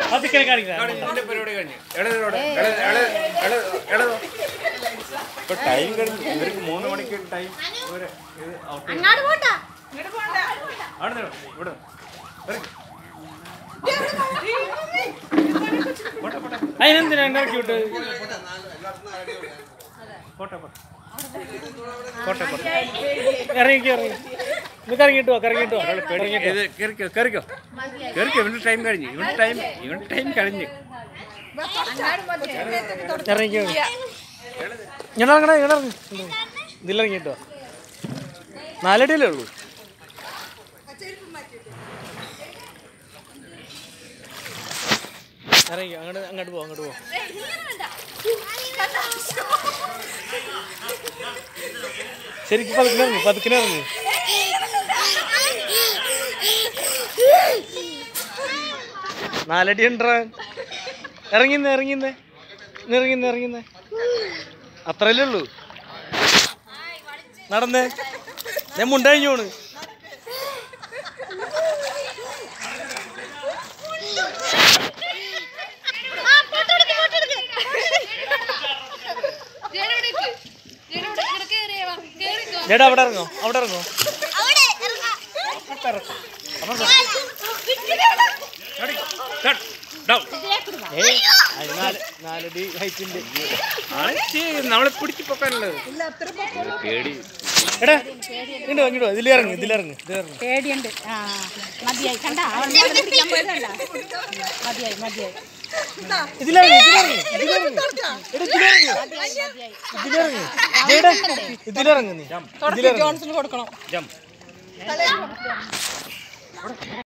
പതുക്കെ കാണിക്കാം ഇതിന്റെ പരിപാടി കഴിഞ്ഞ് ഇടതോടെ ഇടതോ ഇപ്പൊ ടൈം കഴിഞ്ഞു ഇവർക്ക് മൂന്ന് മണിക്ക് ടൈം ഇവര് ഇത് ഔട്ട് അങ്ങാട് പോട്ടാ അവിടെ നിന്ന് ഇവിടെ ഇറങ്ങ്. അതിനെന്തിനാ എന്നെ ഇറക്കി വിട്ട് പോട്ടെ പോട്ടെ പോട്ടെ പോട്ടെ ഇറങ്ങിക്കോ ഇറങ്ങി നിങ്ങൾക്ക് ഇറങ്ങിയിട്ട് വാ ഇറങ്ങിയിട്ട് വാ ഇറങ്ങിയിട്ട് ഇത് കയറിക്കോ കയറിക്കോ കയറിക്കോ ഇവന്റെ ടൈം കഴിഞ്ഞു ഇവന്റെ ടൈം ഇവന്റെ ടൈം കഴിഞ്ഞു ഇറങ്ങിക്കോ ഇങ്ങനെ ഇറങ്ങണേ ഇങ്ങനെ ഇറങ്ങി ഇതിലിറങ്ങിയിട്ട് വാ നാലടിയല്ലേ ഉള്ളൂ ഇറങ്ങിക്കോ അങ്ങോട്ട് അങ്ങോട്ട് പോ അങ്ങോട്ട് പോ ശരിക്കും പതുക്കിനെ ഇറങ്ങി പതുക്കിനെ ഇറങ്ങി നാലടി ഉണ്ടാ ഇറങ്ങിന്നേ ഇറങ്ങിന്നേ ഇന്ന് ഇറങ്ങിന്നേ ഇറങ്ങിന്നേ അത്രയല്ലേ ഉള്ളൂ നടന്നേ ഞാൻ മുണ്ടഴിഞ്ഞോണ് ആ ഫോട്ടോ എടുക്ക് ഫോട്ടോ എടുക്ക് ചേട്ടാ അവിടെ ഇറങ്ങോ അവിടെ ഇറങ്ങോ അവിടെ ഇറങ്ങാം ഏയ് അത് നാല് നാലടി ഹൈറ്റിന്റെ നമ്മളെ പിടിച്ച് പൊക്കാനുള്ളത് പേടി എടാ ഇങ്ങോട്ട് വാ, ഇങ്ങോട്ട് വാ. ഇതിലിറങ്ങ് ഇതിലിറങ്ങ് ഇതിലിറങ്ങ് പേടിയുണ്ട് ആ മതിയായി കണ്ട അവൻ ഇവിടെ പിടിക്കാൻ പോയതല്ല മതിയായി മതിയായി ഇതിലിറങ്ങ് ഇതിലിറങ്ങ് ഇതിലിറങ്ങ് എടാ ഇതിലിറങ്ങ് ഇതിലിറങ്ങ് ചേട്ടാ ഇതിലിറങ്ങ് നീ ഇതിലിറങ്ങ് ജോൺസിന് കൊടുക്കണം ജം